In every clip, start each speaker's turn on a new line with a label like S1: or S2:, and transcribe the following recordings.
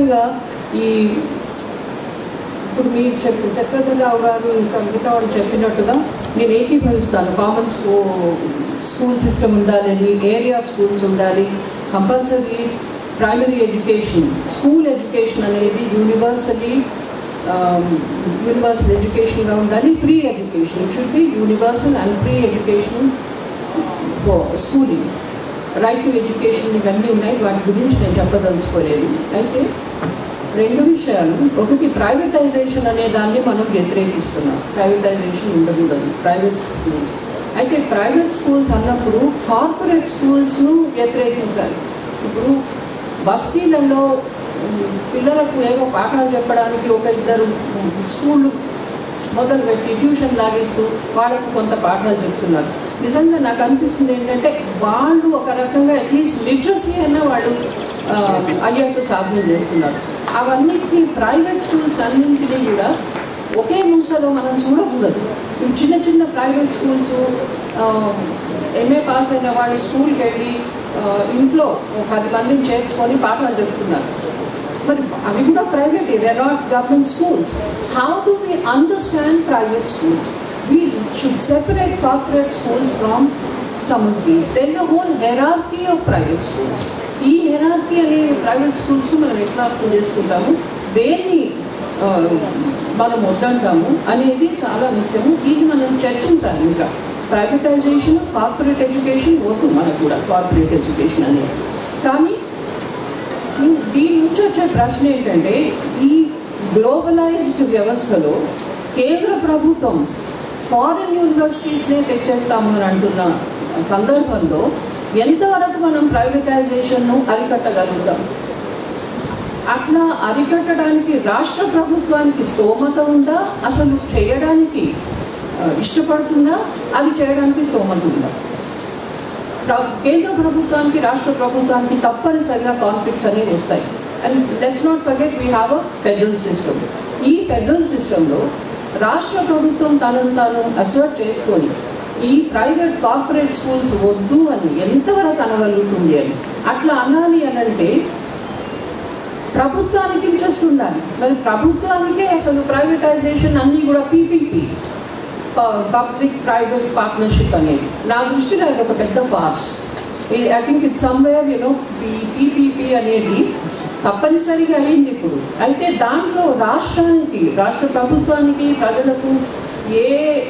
S1: ముఖ్యంగా ఈ ఇప్పుడు మీరు చెప్పి చక్రధరరావు గారు ఇంకా మిగతా వాళ్ళు చెప్పినట్టుగా నేను ఏకీభవిస్తాను కామన్ స్కూ స్కూల్ సిస్టమ్ ఉండాలని ఏరియా స్కూల్స్ ఉండాలి compulsory primary education school education అనేది యూనివర్సలీ యూనివర్సల్ ఎడ్యుకేషన్గా ఉండాలి free education it should be universal and free education schooling right to education ఇవన్నీ ఉన్నాయి వాటి గురించి నేను చెప్పదలుచుకోలేదు అయితే రెండు విషయాలు ఒకటి ప్రైవేటైజేషన్ అనే దాన్ని మనం వ్యతిరేకిస్తున్నాం ప్రైవేటైజేషన్ ఉండకూడదు ప్రైవేట్ స్కూల్స్ అయితే ప్రైవేట్ స్కూల్స్ అన్నప్పుడు కార్పొరేట్ స్కూల్స్ను వ్యతిరేకించాలి ఇప్పుడు బస్తీలలో ఉమ్, పిల్లలకు ఏవో పాఠాలు చెప్పడానికి ఒక ఇద్దరు ఉమ్, స్కూళ్ళు మొదలుపెట్టి ట్యూషన్ లాగేస్తూ వాళ్ళకు కొంత పాఠాలు చెప్తున్నారు నిజంగా నాకు అనిపిస్తుంది ఏంటంటే వాళ్ళు ఒక రకంగా అట్లీస్ట్ లిటరసీ అయినా వాళ్ళు ఆ, అయ్యాక సాధన చేస్తున్నారు అవన్నిటినీ ప్రైవేట్ స్కూల్స్ అన్నింటినీ కూడా ఒకే మూసలో మనం చూడకూడదు ఇప్పుడు చిన్న చిన్న ప్రైవేట్ స్కూల్స్ ఎంఏ పాస్ అయిన వాళ్ళు స్కూల్కి వెళ్ళి ఆ, ఇంట్లో ఒక పది మందిని చేర్చుకొని పాఠాలు చెప్తున్నారు మరి అవి కూడా private they not government schools how do we understand private schools we should separate corporate schools from some of these there is a whole hierarchy of private schools ఈ హెరార్కీ అనే ప్రైవేట్ స్కూల్స్ మనం ఎట్లా అర్థం చేసుకుంటాము దేన్ని ఆ, మనం వద్దంటాము అనేది చాలా ముఖ్యము ఇది మనం చర్చించాలి ఇంకా ప్రైవేటైజేషన్ కార్పొరేట్ ఎడ్యుకేషన్ వద్దు మనకు కూడా కార్పొరేట్ ఎడ్యుకేషన్ అనేది కానీ ఈ- దీని నుంచి వచ్చే ప్రశ్న ఏంటంటే ఈ గ్లోబలైజ్డ్ వ్యవస్థలో కేంద్ర ప్రభుత్వం ఫారిన్ యూనివర్సిటీస్నే తెచ్చేస్తాము అని అంటున్న సందర్భంలో ఎంతవరకు మనం ప్రైవేటైజేషన్ను అరికట్టగలుగుతాం అట్లా అరికట్టడానికి రాష్ట్ర ప్రభుత్వానికి స్తోమత ఉందా అసలు చేయడానికి ఆ, ఇష్టపడుతుందా అది చేయడానికి స్తోమత ఉందా ప్ర- కేంద్ర ప్రభుత్వానికి రాష్ట్ర ప్రభుత్వానికి తప్పనిసరిగా కాన్ఫ్లిక్ట్స్ అనేవి వస్తాయి and let's not forget we have a federal system ఈ ఫెడరల్ సిస్టంలో రాష్ట్ర ప్రభుత్వం తనను తాను అసర్ట్ చేసుకొని ఈ ప్రైవేట్ కార్పొరేట్ స్కూల్స్ వద్దు అని ఎంతవరకు అనగలుగుతుంది అని అట్లా అనాలి అని అంటే ప్రభుత్వానికి ఇంట్రెస్ట్ ఉండాలి మరి ప్రభుత్వానికే అసలు ప్రైవేటైజేషన్ అన్నీ కూడా పీపీపీ పబ్లిక్ ప్రైవేట్ పార్ట్నర్షిప్ అనేది నా దృష్టిలో ఇది ఒక పెద్ద farce I think it somewhere you know ఈ పీపీపీ అనేది తప్పనిసరిగా అయింది ఇప్పుడు అయితే దాంట్లో రాష్ట్రానికి రాష్ట్ర ప్రభుత్వానికి ప్రజలకు ఏ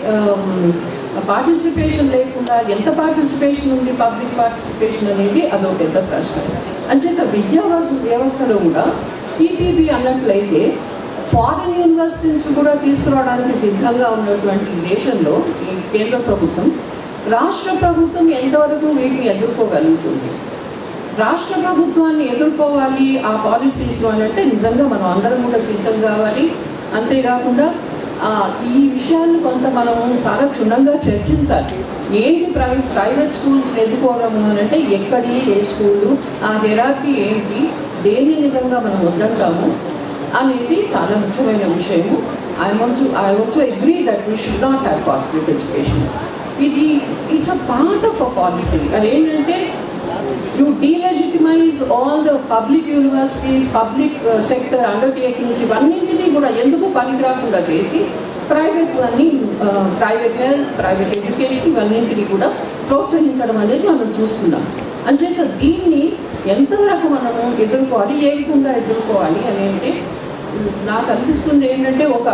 S1: పార్టిసిపేషన్ లేకుండా ఎంత పార్టిసిపేషన్ ఉంది పబ్లిక్ పార్టిసిపేషన్ అనేది అదో పెద్ద ప్రశ్న అంచేత విద్యా వ్యవస్థ- వ్యవస్థలో కూడా పీపీపీ అన్నట్లయితే ఫారిన్ యూనివర్సిటీస్ కూడా తీసుకురావడానికి సిద్ధంగా ఉన్నటువంటి ఈ దేశంలో ఈ కేంద్ర ప్రభుత్వం రాష్ట్ర ప్రభుత్వం ఎంతవరకు వీటిని ఎదుర్కోగలుగుతుంది రాష్ట్ర ప్రభుత్వాన్ని ఎదుర్కోవాలి ఆ పాలసీస్లో అని అంటే నిజంగా మనం అందరం కూడా సిద్ధం కావాలి అంతేకాకుండా ఆ, ఈ విషయాన్ని కొంత మనం చాలా క్షుణ్ణంగా చర్చించాలి ఏంటి ప్రైవేట్ ప్రైవేట్ స్కూల్స్ ఎదుర్కోవడము అని అంటే ఎక్కడి ఏ స్కూళ్ళు ఆ హెరార్కీ ఏంటి దేన్ని నిజంగా మనం వద్దంటాము అనేది చాలా ముఖ్యమైన విషయము I also I also agree that we should not have corporate education ఇది it's a part of a policy అదేంటంటే you delegitimise all the public universities public sector undertakings ఇవన్నింటినీ కూడా ఎందుకు పనికిరాకుండా చేసి ప్రైవేట్ అన్ని ప్రైవేట్ హెల్త్ ప్రైవేట్ ఎడ్యుకేషన్ ఇవన్నింటినీ కూడా ప్రోత్సహించడం అనేది మనం చూస్తున్నాం అంచేత దీన్ని ఎంతవరకు మనము ఎదుర్కోవాలి ఏ విధంగా ఎదుర్కోవాలి అని అంటే నాకు అనిపిస్తుంది ఏంటంటే ఒక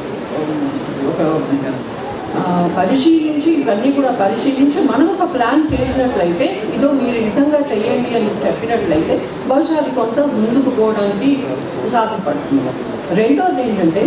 S1: ఒక ఆ, పరిశీలించి ఇవన్నీ కూడా పరిశీలించి మనం ఒక ప్లాన్ చేసినట్లయితే ఇదో మీరు ఈ విధంగా చేయండి అని చెప్పినట్లయితే బహుశా అది కొంత ముందుకు పోవడానికి సాధ్యపడుతుంది రెండోది ఏంటంటే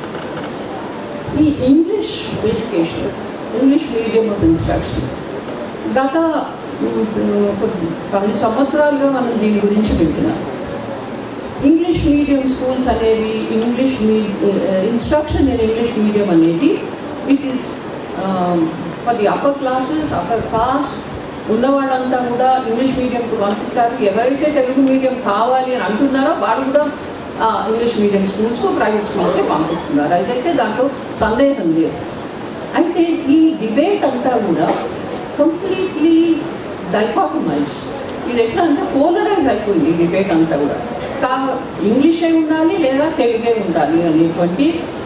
S1: ఈ English education English medium of instruction గత ఉమ్, ఒక పది సంవత్సరాలుగా మనం దీని గురించి వింటున్నాం ఇంగ్లీష్ మీడియం స్కూల్స్ అనేవి English me instruction in English medium అనేది it is for the upper classes upper caste ఉన్నవాళ్ళంతా కూడా ఇంగ్లీష్ మీడియంకు పంపిస్తారు ఎవరైతే తెలుగు మీడియం కావాలి అని అంటున్నారో వాడు కూడా ఆ, ఇంగ్లీష్ మీడియం స్కూల్స్కు ప్రైవేట్ స్కూల్కి పంపిస్తున్నారు అదైతే దాంట్లో సందేహం లేదు అయితే ఈ డిబేట్ అంతా కూడా కంప్లీట్లీ డైకాటమైజ్ ఇది ఎట్లా అంటే పోలరైజ్ అయిపోయింది ఈ డిబేట్ అంతా కూడా కా ఇంగ్లీషే ఉండాలి లేదా తెలుగే ఉండాలి అనేటువంటి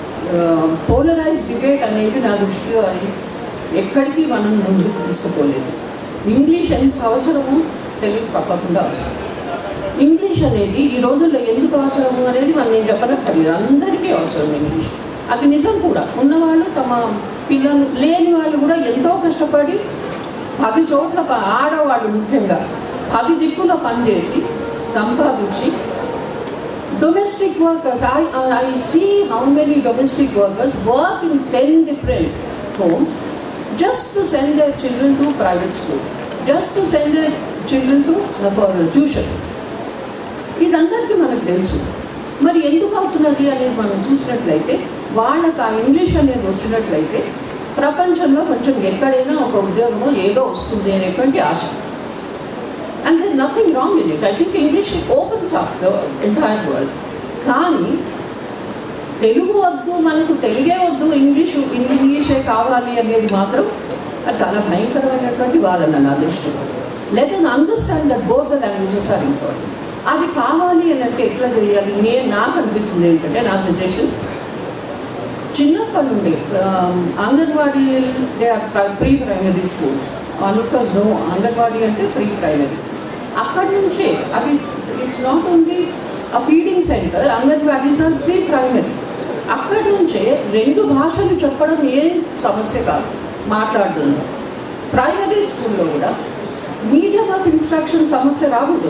S1: పోలరైజ్ డిబేట్ అనేది నా దృష్టిలో అది ఎక్కడికి మనం ముందుకు తీసుకుపోలేదు ఇంగ్లీష్ ఎంత అవసరమో తెలుగు తప్పకుండా అవసరం ఇంగ్లీష్ అనేది ఈ రోజుల్లో ఎందుకు అవసరము అనేది మనం నేను చెప్పనక్కర్లేదు అందరికీ అవసరం ఇంగ్లీష్ అది నిజం కూడా ఉన్నవాళ్ళు తమ పిల్లలు లేని వాళ్ళు కూడా ఎంతో కష్టపడి పది చోట్ల ప- ఆడవాళ్ళు ముఖ్యంగా పది దిక్కుల పనిచేసి సంపాదించి domestic workers I I see how many domestic workers work in ten different homes just to send their children to private school just to send their children to tuition ఇదందరికీ మనకు తెలుసు మరి ఎందుకు అవుతున్నది అనేది మనం చూసినట్లయితే వాళ్ళకి ఆ ఇంగ్లీష్ అనేది వచ్చినట్లయితే ప్రపంచంలో కొంచెం ఎక్కడైనా ఒక ఉద్యోగమో ఏదో వస్తుంది అనేటువంటి ఆశ and this nothing wrong in it I think English opens up the entire world కానీ తెలుగు వద్దు మనకు తెలుగే వద్దు ఇంగ్లీషు ఇంగ్లీషే కావాలి అనేది మాత్రం అది చాలా భయంకరమైనటువంటి వాదన నా దృష్టిలో let us understand that both the languages are important అది కావాలి అని అంటే ఎట్లా చేయాలి నేను నాకు అనిపిస్తుంది ఏంటంటే నా సజెషన్ చిన్నప్పటి నుండి anganwadi they are pre primary schools అనుకస్ నో అంగన్వాడీ అంటే ప్రీ ప్రైమరీ అక్కడి నుంచే అవి it's not only a feeding centre anganwadis are pre primary అక్కడి నుంచే రెండు భాషలు చెప్పడం ఏ సమస్య కాదు మాట్లాడుతుంది ప్రైమరీ స్కూల్లో కూడా మీడియం ఆఫ్ ఇన్స్ట్రక్షన్ సమస్య రాకూడదు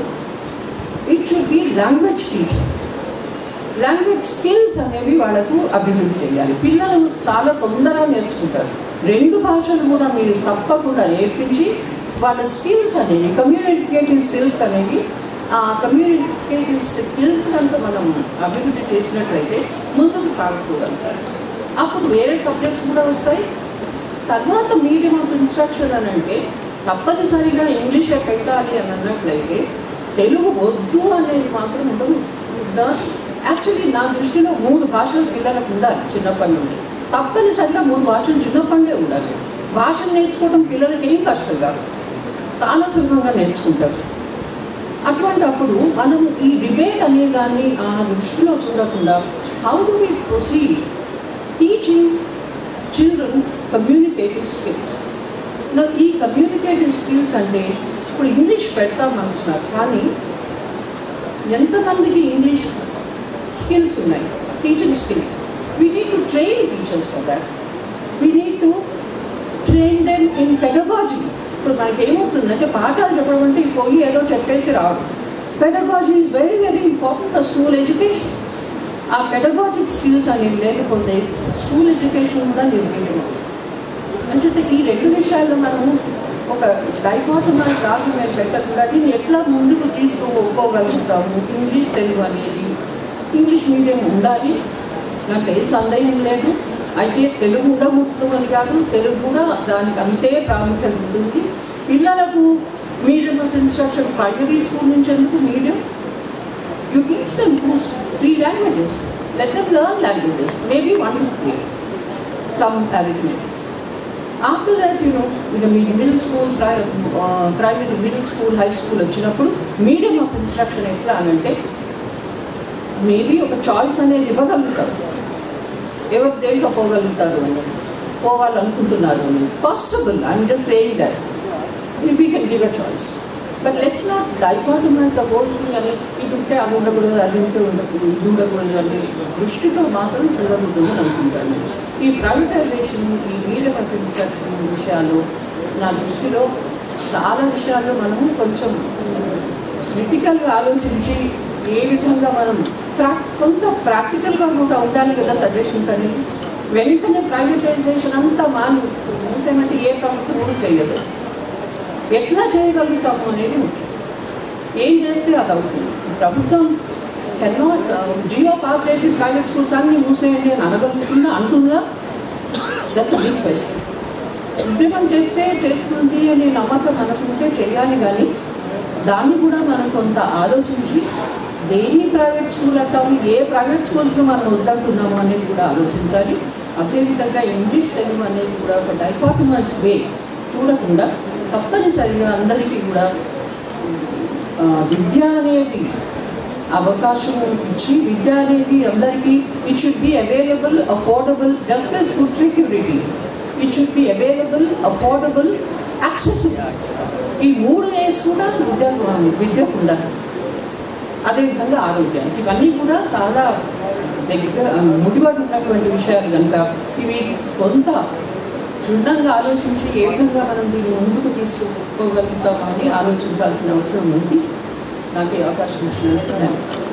S1: it should be language teacher language skills అనేవి వాళ్ళకు అభివృద్ధి చేయాలి పిల్లలు చాలా తొందరగా నేర్చుకుంటారు రెండు భాషలు కూడా మీరు తప్పకుండా నేర్పించి వాళ్ళ స్కిల్స్ అనేవి కమ్యూనికేటివ్ స్కిల్స్ అనేవి ఆ కమ్యూనికేటివ్ స్కిల్స్ కనుక మనం అభివృద్ధి చేసినట్లయితే ముందుకు సాగుకోగలుగుతారు అప్పుడు వేరే సబ్జెక్ట్స్ కూడా వస్తాయి తర్వాత మీడియం ఆఫ్ ఇన్స్ట్రక్షన్ అని అంటే తప్పనిసరిగా ఇంగ్లీషే పెట్టాలి అని అన్నట్లయితే తెలుగు వద్దు అనేది మాత్రం ఉండదు యాక్చువల్లీ నా దృష్టిలో మూడు భాషలు పిల్లలకు ఉండాలి చిన్నప్పటి నుండి తప్పనిసరిగా మూడు భాషలు చిన్నప్పటినే ఉండాలి భాషలు నేర్చుకోవడం పిల్లలకి ఏం కష్టం కాదు చాలా సులభంగా నేర్చుకుంటారు అటువంటి అప్పుడు మనం ఈ డిబేట్ అనే దాన్ని ఆ దృష్టిలో చూడకుండా how do we proceed teaching children communicative skills ఈ కమ్యూనికేటివ్ స్కిల్స్ అంటే ఇప్పుడు ఇంగ్లీష్ పెడతామంటున్నారు కానీ ఎంతమందికి ఇంగ్లీష్ స్కిల్స్ ఉన్నాయి teaching skills we need to train teachers for that we need to train them in pedagogy ఇప్పుడు మనకి ఏమవుతుందంటే పాఠాలు చెప్పడం అంటే ఈ పోయి ఏదో చెప్పేసి రావడం pedagogy is very very important for school education ఆ పెడగాజిక్ స్కిల్స్ అనేవి లేకపోతే స్కూల్ ఎడ్యుకేషన్ కూడా నిర్వీర్యం అంచేత ఈ రెండు విషయాల్లో మనము ఒక డైకాటమైజ్ ఆర్గ్యుమెంట్ పెట్టకుండా దీన్ని ఎట్లా ముందుకు తీసుకుపోగలుగుతాము ఇంగ్లీష్ తెలుగు అనేది ఇంగ్లీష్ మీడియం ఉండాలి నాకు ఏం సందేహం లేదు అయితే తెలుగు ఉండకూడదు అని కాదు తెలుగు కూడా దానికి అంతే ప్రాముఖ్యత ఉంటుంది పిల్లలకు medium of instruction primary school నుంచి ఎందుకు medium you teach them two, three languages. Let them learn languages, maybe one to three, some arithmetic. After that, you know, in the middle school, pri- uh, primary, middle school, high school వచ్చినప్పుడు medium of instruction ఎట్లా అని అంటే maybe ఒక choice అనేది ఇవ్వగలుగుతారు ఎవరు దేంట్లో పోగలుగుతారు అని పోవాలనుకుంటున్నారు అని possible I'm just saying that we can give a choice but let's not dichotomise the whole thing అని ఇది ఉంటే అది ఉండకూడదు అది ఉంటే ఉండకూడదు ఇది ఉండకూడదు అనే దృష్టితో మాత్రం చదవకూడదు అని అనుకుంటాను ఈ ప్రైవేటైజేషన్ ఈ మీడియం ఆఫ్ ఇన్స్ట్రక్షన్ విషయాలు నా దృష్టిలో చాలా విషయాల్లో మనము కొంచెం క్రిటికల్గా ఆలోచించి ఏ విధంగా మనం ప్రా కొంత ప్రాక్టికల్గా కూడా ఉండాలి కదా సజెషన్స్ అనేది వెంటనే ప్రైవేటైజేషన్ అంతా మాను మూసేమంటే ఏ ప్రభుత్వం కూడా చేయదు ఎట్లా చేయగలుగుతాము అనేది ముఖ్యం ఏం చేస్తే అది అవుతుంది ప్రభుత్వం ఎన్నో జియో పాస్ చేసి ప్రైవేట్ స్కూల్స్ అన్ని మూసేయండి అని అనగలుగుతుందా అంటుందా దట్స్ బిగ్ క్వశ్చన్ ఉద్యమం చేస్తే చేస్తుంది అనే నమ్మకం అనుకుంటే చేయాలి కానీ దాన్ని కూడా మనం కొంత ఆలోచించి దేన్ని ప్రైవేట్ స్కూల్ అంటాము ఏ ప్రైవేట్ స్కూల్స్ మనం వద్దంటున్నాము అనేది కూడా ఆలోచించాలి అదేవిధంగా ఇంగ్లీష్ తెలుగు అనేది కూడా ఒక డైకాటమస్ వే చూడకుండా తప్పనిసరిగా అందరికీ కూడా ఆ, విద్య అనేది అవకాశం ఇచ్చి విద్య అనేది అందరికీ it should be available affordable just as food security it should be available affordable accessible ఈ మూడు వేసి కూడా విద్య విద్యకు ఉండాలి అదేవిధంగా ఆరోగ్యానికి ఇవన్నీ కూడా చాలా దగ్గర ముడిపడి ఉన్నటువంటి విషయాలు కనుక ఇవి కొంత క్షుణ్ణంగా ఆలోచించి ఏ విధంగా మనం దీన్ని ముందుకు తీసుకుపోగలుగుతాం అని ఆలోచించాల్సిన అవసరం ఉంది నాకు ఈ అవకాశం ఇచ్చినందుకు ధన్యవాదాలు